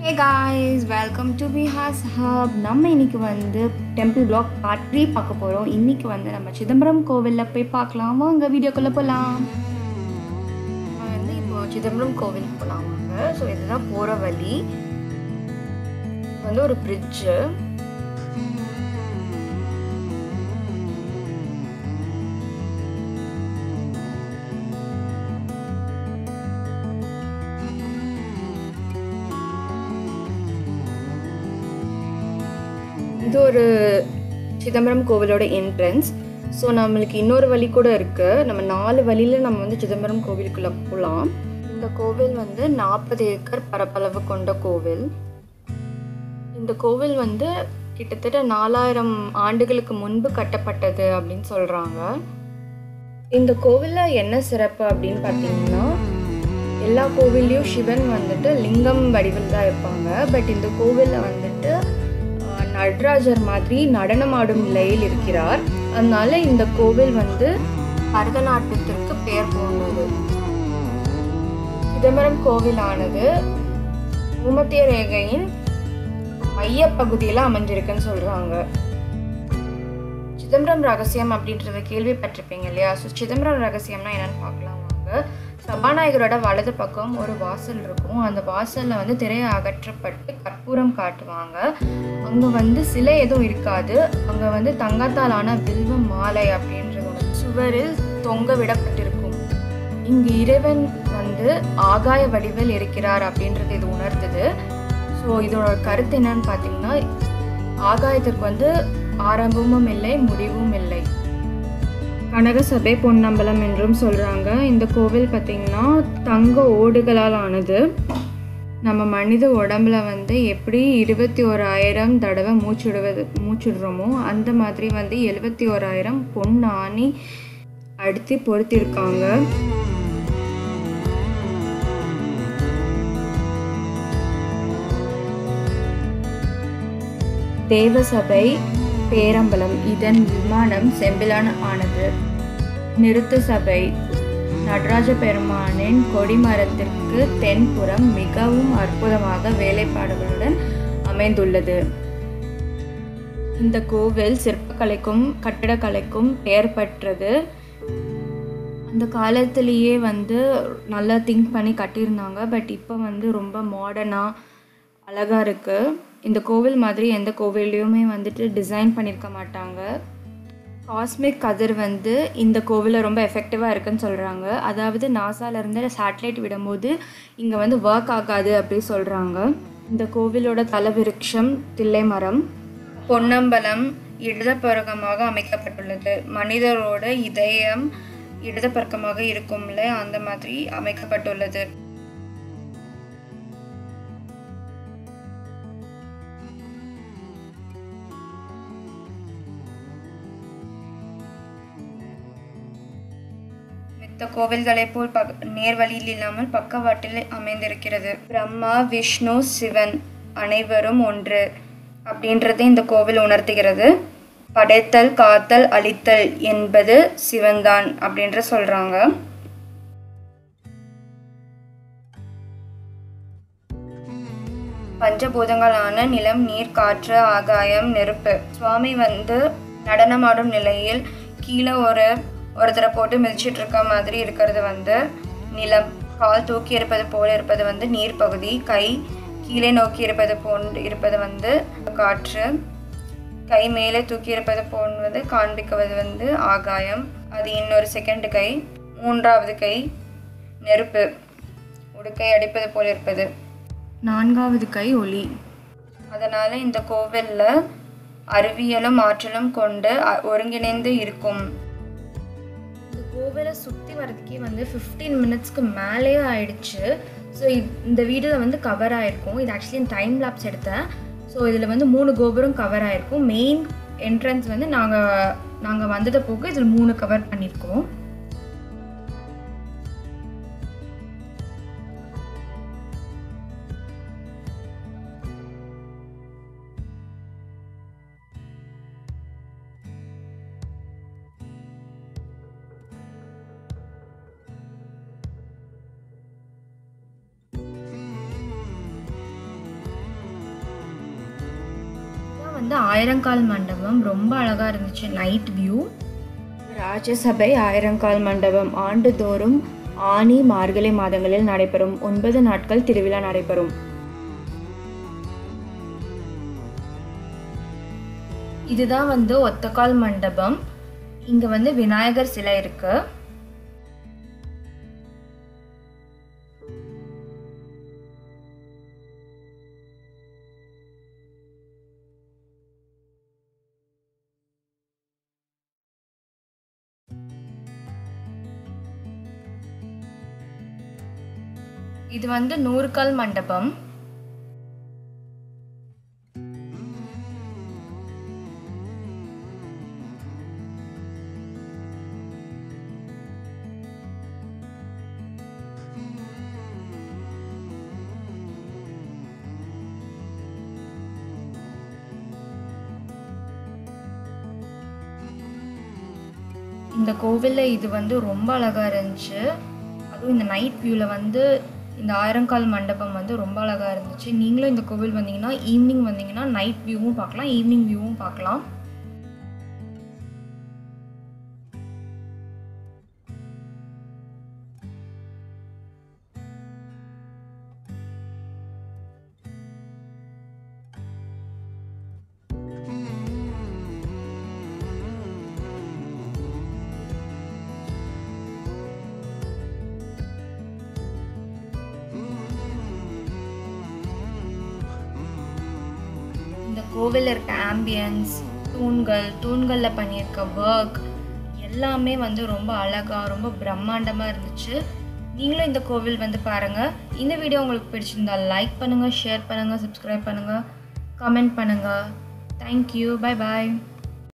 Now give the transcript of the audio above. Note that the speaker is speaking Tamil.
ஹே காய்ஸ் வெல்கம் டு பிஹாஸ் ஹப் நம்ம இன்னைக்கு வந்து டெம்பிள் பிளாக் பார்ட் த்ரீ பார்க்க போகிறோம் இன்னைக்கு வந்து நம்ம சிதம்பரம் கோவிலில் போய் பார்க்கலாம் வாங்க வீடியோக்குள்ளே போகலாம் நம்ம வந்து இப்போ சிதம்பரம் கோவில் போகலாம் வாங்க ஸோ இதுதான் போகிற வழி இது வந்து ஒரு பிரிட்ஜு இது ஒரு சிதம்பரம் கோவிலோட என்ட்ரன்ஸ் ஸோ நம்மளுக்கு இன்னொரு வழி கூட இருக்குது நம்ம நாலு வழியில் நம்ம வந்து சிதம்பரம் கோவிலுக்குள்ளே போகலாம் இந்த கோவில் வந்து நாற்பது ஏக்கர் பரப்பளவு கொண்ட கோவில் இந்த கோவில் வந்து கிட்டத்தட்ட நாலாயிரம் ஆண்டுகளுக்கு முன்பு கட்டப்பட்டது அப்படின்னு சொல்கிறாங்க இந்த கோவிலில் என்ன சிறப்பு அப்படின்னு பார்த்தீங்கன்னா எல்லா கோவில்லையும் சிவன் வந்துட்டு லிங்கம் வடிவில் தான் இருப்பாங்க பட் இந்த கோவிலில் வந்துட்டு ஆஹ், நடராஜர் மாதிரி நடனமாடும் நிலையில் இருக்கிறார் அதனால இந்த கோவில் வந்து பரதநாட்டியத்திற்கு பெயர் போனது சிதம்பரம் கோவிலானது பூமத்திய ரேகையின் மையப்பகுதியில் அமைஞ்சிருக்குன்னு சொல்கிறாங்க சிதம்பரம் ரகசியம் அப்படின்றத கேள்விப்பட்டிருப்பீங்க இல்லையா ஸோ சிதம்பரம் ரகசியம்னா என்னன்னு பார்க்கலாம் வாங்க சபாநாயகரோட வலது பக்கம் ஒரு வாசல் இருக்கும் அந்த வாசலில் வந்து திரையை அகற்றப்பட்டு கற்பூரம் காட்டுவாங்க அங்கே வந்து சிலை எதுவும் இருக்காது அங்கே வந்து தங்கத்தாலான வில்வ மாலை அப்படின்றது ஒன்று சுவரில் தொங்க விடப்பட்டிருக்கும் இங்கு இறைவன் வந்து ஆகாய வடிவில் இருக்கிறார் அப்படின்றது இது உணர்த்துது ஸோ இதோட கருத்து என்னன்னு பார்த்தீங்கன்னா ஆகாயத்திற்கு வந்து ஆரம்பமும் இல்லை முடிவும் இல்லை கனகசபை பொன்னம்பலம் என்றும் சொல்கிறாங்க இந்த கோவில் பார்த்திங்கன்னா தங்க ஓடுகளால் ஆனது நம்ம மனித உடம்புல வந்து எப்படி இருபத்தி ஓராயிரம் தடவை மூச்சுடுவது மூச்சுடுறோமோ அந்த மாதிரி வந்து எழுபத்தி ஓராயிரம் பொன் ஆணி அடுத்து பொருத்திருக்காங்க தேவசபை பேரம்பலம் இதன் விமானம் செம்பிலான ஆனது நிறுத்த சபை நடராஜ பெருமானின் கொடிமரத்திற்கு தென்புறம் மிகவும் அற்புதமாக வேலைப்பாடுகளுடன் அமைந்துள்ளது இந்த கோவில் சிற்பக்கலைக்கும் கட்டிடக்கலைக்கும் பெயர் பெற்றது அந்த காலத்திலேயே வந்து நல்லா திங்க் பண்ணி கட்டியிருந்தாங்க பட் இப்போ வந்து ரொம்ப மாடர்னாக அழகாக இருக்குது இந்த கோவில் மாதிரி எந்த கோவில்லையுமே வந்துட்டு டிசைன் பண்ணியிருக்க மாட்டாங்க காஸ்மிக் கதிர் வந்து இந்த கோவிலில் ரொம்ப எஃபெக்டிவாக இருக்குன்னு சொல்கிறாங்க அதாவது நாசாலேருந்து சேட்டலைட் விடும்போது இங்கே வந்து ஒர்க் ஆகாது அப்படி சொல்கிறாங்க இந்த கோவிலோட தலவிருட்சம் தில்லை மரம் பொன்னம்பலம் இடதுபுறகமாக அமைக்கப்பட்டுள்ளது மனிதரோட இதயம் இடதுபறக்கமாக இருக்கும்ல அந்த மாதிரி அமைக்கப்பட்டுள்ளது மித்த கோவில்களைப் போல் பக் நேர்வழியில் இல்லாமல் பக்கவாட்டில் அமைந்திருக்கிறது பிரம்மா விஷ்ணு சிவன் அனைவரும் ஒன்று அப்படின்றது இந்த கோவில் உணர்த்துகிறது படைத்தல் காத்தல் அழித்தல் என்பது சிவன்தான் அப்படின்ற சொல்றாங்க பஞ்சபூதங்களான நிலம் நீர் காற்று ஆகாயம் நெருப்பு சுவாமி வந்து நடனமாடும் நிலையில் கீழே ஒரு ஒருத்தரை போட்டு மிதிச்சிட்டு இருக்க மாதிரி இருக்கிறது வந்து நிலம் கால் தூக்கி இருப்பது போல இருப்பது வந்து நீர் பகுதி கை கீழே நோக்கி இருப்பது போன்று இருப்பது வந்து காற்று கை மேலே தூக்கி இருப்பது போன்றது காண்பிக்குவது வந்து ஆகாயம் அது இன்னொரு செகண்ட் கை மூன்றாவது கை நெருப்பு உடுக்கை அடிப்பது போல இருப்பது நான்காவது கை ஒளி அதனால் இந்த கோவிலில் அறிவியலும் ஆற்றலும் கொண்டு அ- ஒருங்கிணைந்து இருக்கும் இந்த கோவிலை சுற்றி வரதுக்கே வந்து ஃபிஃப்டீன் மினிட்ஸ்க்கு மேலேயே ஆயிடுச்சு ஸோ இந்த வீடியோ வந்து கவர் ஆயிருக்கும் இது ஆக்சுவலி டைம் லாப்ஸ் எடுத்தேன் ஸோ இதில் வந்து மூணு கோபுரம் கவர் ஆயிருக்கும் மெயின் என்ட்ரன்ஸ் வந்து நாங்கள் நாங்கள் வந்ததை போக இதில் மூணு கவர் பண்ணியிருக்கோம் வந்து ஆயிரங்கால் மண்டபம் ரொம்ப அழகாக இருந்துச்சு நைட் வியூ ராஜசபை ஆயிரங்கால் மண்டபம் ஆண்டுதோறும் ஆனி மார்கழி மாதங்களில் நடைபெறும் ஒன்பது நாட்கள் திருவிழா நடைபெறும் இதுதான் வந்து ஒத்தக்கால் மண்டபம் இங்க வந்து விநாயகர் சிலை இருக்கு இது வந்து நூறுகால் மண்டபம் இந்த கோவிலில் இது வந்து ரொம்ப அழகாக இருந்துச்சு அதுவும் இந்த நைட் வியூவில் வந்து இந்த ஆயிரங்கால் மண்டபம் வந்து ரொம்ப அழகாக இருந்துச்சு நீங்களும் இந்த கோவில் வந்தீங்கன்னா ஈவினிங் வந்தீங்கன்னா நைட் வியூவும் பார்க்கலாம் ஈவினிங் வியூவும் பார்க்கலாம் இந்த கோவிலில் இருக்க ஆம்பியன்ஸ் தூண்கள் தூண்களில் பண்ணியிருக்க ஒர்க் எல்லாமே வந்து ரொம்ப அழகாக ரொம்ப பிரம்மாண்டமாக இருந்துச்சு நீங்களும் இந்த கோவில் வந்து பாருங்கள் இந்த வீடியோ உங்களுக்கு பிடிச்சிருந்தா லைக் பண்ணுங்கள் ஷேர் பண்ணுங்கள் சப்ஸ்கிரைப் பண்ணுங்கள் கமெண்ட் பண்ணுங்கள் தேங்க்யூ பை பாய்